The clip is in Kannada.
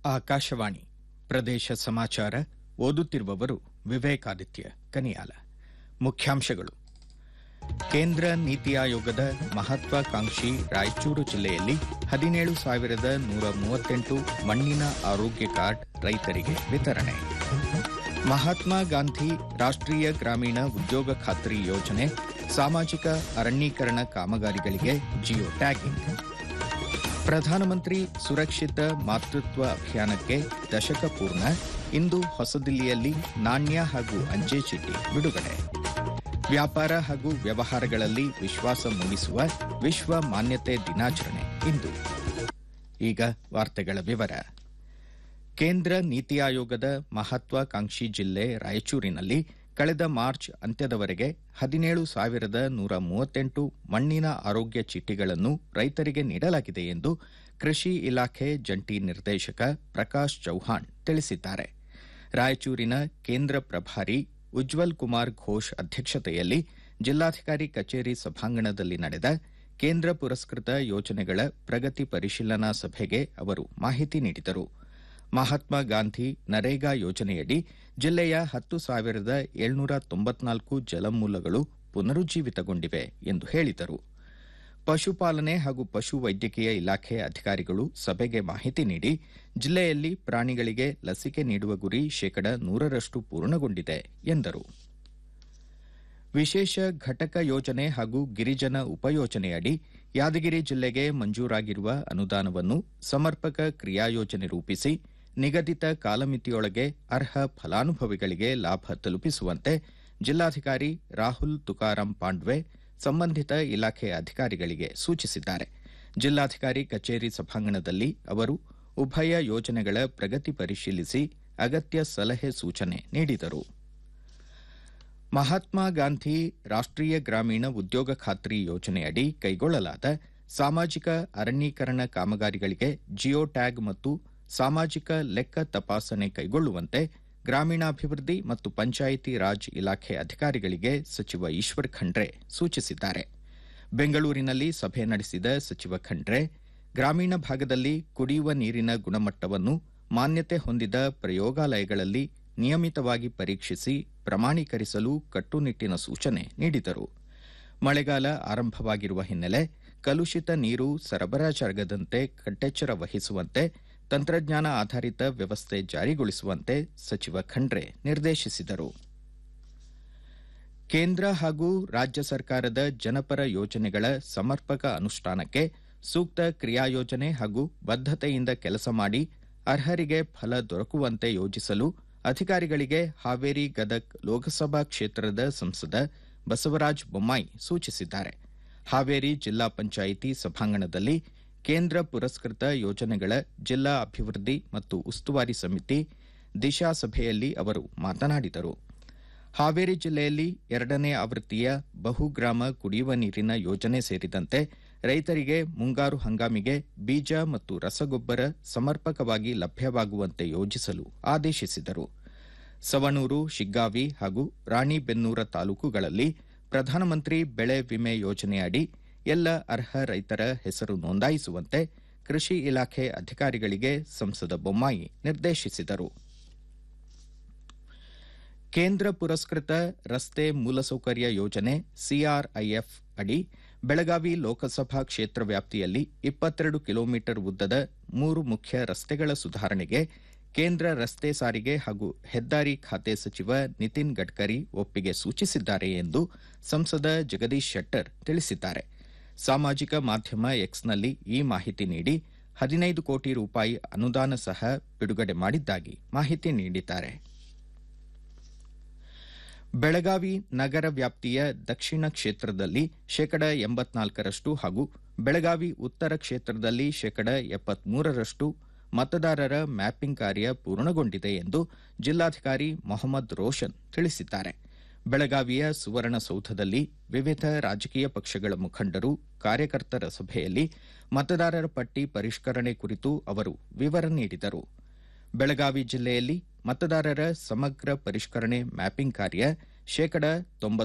ಆಕಾಶವಾಣಿ ಪ್ರದೇಶ ಸಮಾಚಾರ ಓದುತ್ತಿರುವವರು ವಿವೇಕಾದಿತ್ಯ ಕನಿಯಾಲ ಮುಖ್ಯಾಂಶಗಳು ಕೇಂದ್ರ ನೀತಿ ಆಯೋಗದ ಮಹತ್ವಾಕಾಂಕ್ಷಿ ರಾಯಚೂರು ಜಿಲ್ಲೆಯಲ್ಲಿ ಹದಿನೇಳು ಸಾವಿರದ ನೂರ ಮೂವತ್ತೆಂಟು ಮಣ್ಣಿನ ಆರೋಗ್ಯ ಕಾರ್ಡ್ ರೈತರಿಗೆ ವಿತರಣೆ ಮಹಾತ್ಮ ಗಾಂಧಿ ರಾಷ್ಟ್ರೀಯ ಗ್ರಾಮೀಣ ಉದ್ಯೋಗ ಖಾತ್ರಿ ಯೋಜನೆ ಸಾಮಾಜಿಕ ಅರಣ್ಯೀಕರಣ ಕಾಮಗಾರಿಗಳಿಗೆ ಜಿಯೋ ಟ್ಯಾಗಿಂಗ್ ಪ್ರಧಾನಮಂತ್ರಿ ಸುರಕ್ಷಿತ ಮಾತೃತ್ವ ಅಭಿಯಾನಕ್ಕೆ ದಶಕ ಪೂರ್ಣ ಇಂದು ಹೊಸದಿಲ್ಲಿಯಲ್ಲಿ ನಾಣ್ಯ ಹಾಗೂ ಅಂಚೆ ಚೀಟಿ ಬಿಡುಗಡೆ ವ್ಯಾಪಾರ ಹಾಗೂ ವ್ಯವಹಾರಗಳಲ್ಲಿ ವಿಶ್ವಾಸ ಮೂಡಿಸುವ ವಿಶ್ವ ಮಾನ್ಯತೆ ದಿನಾಚರಣೆ ಇಂದು ಈಗ ವಾರ್ತೆಗಳ ವಿವರ ಕೇಂದ್ರ ನೀತಿ ಆಯೋಗದ ಮಹತ್ವಾಕಾಂಕ್ಷಿ ಜಿಲ್ಲೆ ರಾಯಚೂರಿನಲ್ಲಿ ಕಳೆದ ಮಾರ್ಚ್ ಅಂತ್ಯದವರೆಗೆ ಹದಿನೇಳು ಸಾವಿರದ ನೂರ ಮೂವತ್ತೆಂಟು ಮಣ್ಣಿನ ಆರೋಗ್ಯ ಚೀಟಿಗಳನ್ನು ರೈತರಿಗೆ ನೀಡಲಾಗಿದೆ ಎಂದು ಕೃಷಿ ಇಲಾಖೆ ಜಂಟಿ ನಿರ್ದೇಶಕ ಪ್ರಕಾಶ್ ಚೌಹಾಣ್ ತಿಳಿಸಿದ್ದಾರೆ ರಾಯಚೂರಿನ ಕೇಂದ್ರ ಪ್ರಭಾರಿ ಉಜ್ವಲ್ ಕುಮಾರ್ ಘೋಷ್ ಅಧ್ಯಕ್ಷತೆಯಲ್ಲಿ ಜಿಲ್ಲಾಧಿಕಾರಿ ಕಚೇರಿ ಸಭಾಂಗಣದಲ್ಲಿ ನಡೆದ ಕೇಂದ್ರ ಪುರಸ್ಕೃತ ಯೋಜನೆಗಳ ಪ್ರಗತಿ ಪರಿಶೀಲನಾ ಸಭೆಗೆ ಅವರು ಮಾಹಿತಿ ನೀಡಿದರು ಮಹಾತ್ಮ ಗಾಂಧಿ ನರೇಗಾ ಯೋಜನೆಯಡಿ ಜಿಲ್ಲೆಯ ಹತ್ತು ಸಾವಿರದ ಏಳ್ನೂರ ತೊಂಬತ್ನಾಲ್ಕು ಜಲಮೂಲಗಳು ಪುನರುಜ್ಜೀವಿತಗೊಂಡಿವೆ ಎಂದು ಹೇಳಿದರು ಪಶುಪಾಲನೆ ಹಾಗೂ ಪಶು ವೈದ್ಯಕೀಯ ಇಲಾಖೆ ಅಧಿಕಾರಿಗಳು ಸಭೆಗೆ ಮಾಹಿತಿ ನೀಡಿ ಜಿಲ್ಲೆಯಲ್ಲಿ ಪ್ರಾಣಿಗಳಿಗೆ ಲಸಿಕೆ ನೀಡುವ ಗುರಿ ಶೇಕಡ ನೂರರಷ್ಟು ಪೂರ್ಣಗೊಂಡಿದೆ ಎಂದರು ವಿಶೇಷ ಘಟಕ ಯೋಜನೆ ಹಾಗೂ ಗಿರಿಜನ ಉಪಯೋಜನೆಯಡಿ ಯಾದಗಿರಿ ಜಿಲ್ಲೆಗೆ ಮಂಜೂರಾಗಿರುವ ಅನುದಾನವನ್ನು ಸಮರ್ಪಕ ಕ್ರಿಯಾಯೋಜನೆ ರೂಪಿಸಿ ನಿಗದಿತ ಕಾಲಮಿತಿಯೊಳಗೆ ಅರ್ಹ ಫಲಾನುಭವಿಗಳಿಗೆ ಲಾಭ ತಲುಪಿಸುವಂತೆ ಜಿಲ್ಲಾಧಿಕಾರಿ ರಾಹುಲ್ ತುಕಾರಾಂ ಪಾಂಡ್ವೆ ಸಂಬಂಧಿತ ಇಲಾಖೆ ಅಧಿಕಾರಿಗಳಿಗೆ ಸೂಚಿಸಿದ್ದಾರೆ ಜಿಲ್ಲಾಧಿಕಾರಿ ಕಚೇರಿ ಸಭಾಂಗಣದಲ್ಲಿ ಅವರು ಉಭಯ ಯೋಜನೆಗಳ ಪ್ರಗತಿ ಪರಿಶೀಲಿಸಿ ಅಗತ್ಯ ಸಲಹೆ ಸೂಚನೆ ನೀಡಿದರು ಮಹಾತ್ಮ ಗಾಂಧಿ ರಾಷ್ಟ್ರೀಯ ಗ್ರಾಮೀಣ ಉದ್ಯೋಗ ಖಾತ್ರಿ ಯೋಜನೆಯಡಿ ಕೈಗೊಳ್ಳಲಾದ ಸಾಮಾಜಿಕ ಅರಣ್ಯೀಕರಣ ಕಾಮಗಾರಿಗಳಿಗೆ ಜಿಯೋ ಟ್ಯಾಗ್ ಮತ್ತು ಸಾಮಾಜಿಕ ಲೆಕ್ಕ ತಪಾಸಣೆ ಕೈಗೊಳ್ಳುವಂತೆ ಗ್ರಾಮೀಣಾಭಿವೃದ್ಧಿ ಮತ್ತು ಪಂಚಾಯಿತಿ ರಾಜ್ ಇಲಾಖೆ ಅಧಿಕಾರಿಗಳಿಗೆ ಸಚಿವ ಈಶ್ವರ್ ಖಂಡ್ರೆ ಸೂಚಿಸಿದ್ದಾರೆ ಬೆಂಗಳೂರಿನಲ್ಲಿ ಸಭೆ ನಡೆಸಿದ ಸಚಿವ ಖಂಡ್ರೆ ಗ್ರಾಮೀಣ ಭಾಗದಲ್ಲಿ ಕುಡಿಯುವ ನೀರಿನ ಗುಣಮಟ್ಟವನ್ನು ಮಾನ್ಯತೆ ಹೊಂದಿದ ಪ್ರಯೋಗಾಲಯಗಳಲ್ಲಿ ನಿಯಮಿತವಾಗಿ ಪರೀಕ್ಷಿಸಿ ಪ್ರಮಾಣೀಕರಿಸಲು ಕಟ್ಟುನಿಟ್ಟಿನ ಸೂಚನೆ ನೀಡಿದರು ಮಳೆಗಾಲ ಆರಂಭವಾಗಿರುವ ಹಿನ್ನೆಲೆ ಕಲುಷಿತ ನೀರು ಸರಬರಾಜಾಗದಂತೆ ಕಟ್ಟೆಚ್ಚರ ವಹಿಸುವಂತೆ ತಂತ್ರಜ್ಞಾನ ಆಧಾರಿತ ವ್ಯವಸ್ಥೆ ಜಾರಿಗೊಳಿಸುವಂತೆ ಸಚಿವ ಖಂಡ್ರೆ ನಿರ್ದೇಶಿಸಿದರು ಕೇಂದ್ರ ಹಾಗೂ ರಾಜ್ಯ ಸರ್ಕಾರದ ಜನಪರ ಯೋಜನೆಗಳ ಸಮರ್ಪಕ ಅನುಷ್ಠಾನಕ್ಕೆ ಸೂಕ್ತ ಕ್ರಿಯಾಯೋಜನೆ ಹಾಗೂ ಬದ್ದತೆಯಿಂದ ಕೆಲಸ ಮಾಡಿ ಅರ್ಹರಿಗೆ ಫಲ ದೊರಕುವಂತೆ ಯೋಜಿಸಲು ಅಧಿಕಾರಿಗಳಿಗೆ ಹಾವೇರಿ ಗದಗ್ ಲೋಕಸಭಾ ಕ್ಷೇತ್ರದ ಸಂಸದ ಬಸವರಾಜ ಬೊಮ್ಮಾಯಿ ಸೂಚಿಸಿದ್ದಾರೆ ಹಾವೇರಿ ಜಿಲ್ಲಾ ಪಂಚಾಯಿತಿ ಸಭಾಂಗಣದಲ್ಲಿ ಕೇಂದ್ರ ಪುರಸ್ಕೃತ ಯೋಜನೆಗಳ ಜಿಲ್ಲಾ ಅಭಿವೃದ್ಧಿ ಮತ್ತು ಉಸ್ತುವಾರಿ ಸಮಿತಿ ದಿಶಾ ಸಭೆಯಲ್ಲಿ ಅವರು ಮಾತನಾಡಿದರು ಹಾವೇರಿ ಜಿಲ್ಲೆಯಲ್ಲಿ ಎರಡನೇ ಆವೃತ್ತಿಯ ಬಹುಗ್ರಾಮ ಕುಡಿಯುವ ನೀರಿನ ಯೋಜನೆ ಸೇರಿದಂತೆ ರೈತರಿಗೆ ಮುಂಗಾರು ಹಂಗಾಮಿಗೆ ಬೀಜ ಮತ್ತು ರಸಗೊಬ್ಬರ ಸಮರ್ಪಕವಾಗಿ ಲಭ್ಯವಾಗುವಂತೆ ಯೋಜಿಸಲು ಆದೇಶಿಸಿದರು ಸವಣೂರು ಶಿಗ್ಗಾವಿ ಹಾಗೂ ರಾಣಿಬೆನ್ನೂರ ತಾಲೂಕುಗಳಲ್ಲಿ ಪ್ರಧಾನಮಂತ್ರಿ ಬೆಳೆ ವಿಮೆ ಯೋಜನೆಯಡಿ ಎಲ್ಲ ಅರ್ಹ ರೈತರ ಹೆಸರು ನೋಂದಾಯಿಸುವಂತೆ ಕೃಷಿ ಇಲಾಖೆ ಅಧಿಕಾರಿಗಳಿಗೆ ಸಂಸದ ಬೊಮ್ಮಾಯಿ ನಿರ್ದೇಶಿಸಿದರು ಕೇಂದ್ರ ಪುರಸ್ಕೃತ ರಸ್ತೆ ಮೂಲಸೌಕರ್ಯ ಯೋಜನೆ ಸಿಆರ್ಐಎಫ್ ಅಡಿ ಬೆಳಗಾವಿ ಲೋಕಸಭಾ ಕ್ಷೇತ್ರ ವ್ಯಾಪ್ತಿಯಲ್ಲಿ ಇಪ್ಪತ್ತೆರಡು ಕಿಲೋಮೀಟರ್ ಉದ್ದದ ಮೂರು ಮುಖ್ಯ ರಸ್ತೆಗಳ ಸುಧಾರಣೆಗೆ ಕೇಂದ್ರ ರಸ್ತೆ ಸಾರಿಗೆ ಹಾಗೂ ಹೆದ್ದಾರಿ ಖಾತೆ ಸಚಿವ ನಿತಿನ್ ಗಡ್ಕರಿ ಒಪ್ಪಿಗೆ ಸೂಚಿಸಿದ್ದಾರೆ ಎಂದು ಸಂಸದ ಜಗದೀಶ್ ಶೆಟ್ಟರ್ ತಿಳಿಸಿದ್ದಾರೆ ಸಾಮಾಜಿಕ ಮಾಧ್ಯಮ ಎಕ್ಸ್ನಲ್ಲಿ ಈ ಮಾಹಿತಿ ನೀಡಿ ಹದಿನೈದು ಕೋಟಿ ರೂಪಾಯಿ ಅನುದಾನ ಸಹ ಬಿಡುಗಡೆ ಮಾಡಿದ್ದಾಗಿ ಮಾಹಿತಿ ನೀಡಿದ್ದಾರೆ ಬೆಳಗಾವಿ ನಗರ ವ್ಯಾಪ್ತಿಯ ದಕ್ಷಿಣ ಕ್ಷೇತ್ರದಲ್ಲಿ ಶೇಕಡ ಎಂಬತ್ನಾಲ್ಕರಷ್ಟು ಹಾಗೂ ಬೆಳಗಾವಿ ಉತ್ತರ ಕ್ಷೇತ್ರದಲ್ಲಿ ಶೇಕಡ ಎಪ್ಪತ್ಮೂರರಷ್ಟು ಮತದಾರರ ಮ್ಯಾಪಿಂಗ್ ಕಾರ್ಯ ಪೂರ್ಣಗೊಂಡಿದೆ ಎಂದು ಜಿಲ್ಲಾಧಿಕಾರಿ ಮೊಹಮ್ಮದ್ ರೋಷನ್ ತಿಳಿಸಿದ್ದಾರೆ ಬೆಳಗಾವಿಯ ಸುವರ್ಣಸೌಧದಲ್ಲಿ ವಿವಿಧ ರಾಜಕೀಯ ಪಕ್ಷಗಳ ಮುಖಂಡರು ಕಾರ್ಯಕರ್ತರ ಸಭೆಯಲ್ಲಿ ಮತದಾರರ ಪಟ್ಟಿ ಪರಿಷ್ಕರಣೆ ಕುರಿತು ಅವರು ವಿವರ ನೀಡಿದರು ಬೆಳಗಾವಿ ಜಿಲ್ಲೆಯಲ್ಲಿ ಮತದಾರರ ಸಮಗ್ರ ಪರಿಷ್ಕರಣೆ ಮ್ಯಾಪಿಂಗ್ ಕಾರ್ಯ ಶೇಕಡ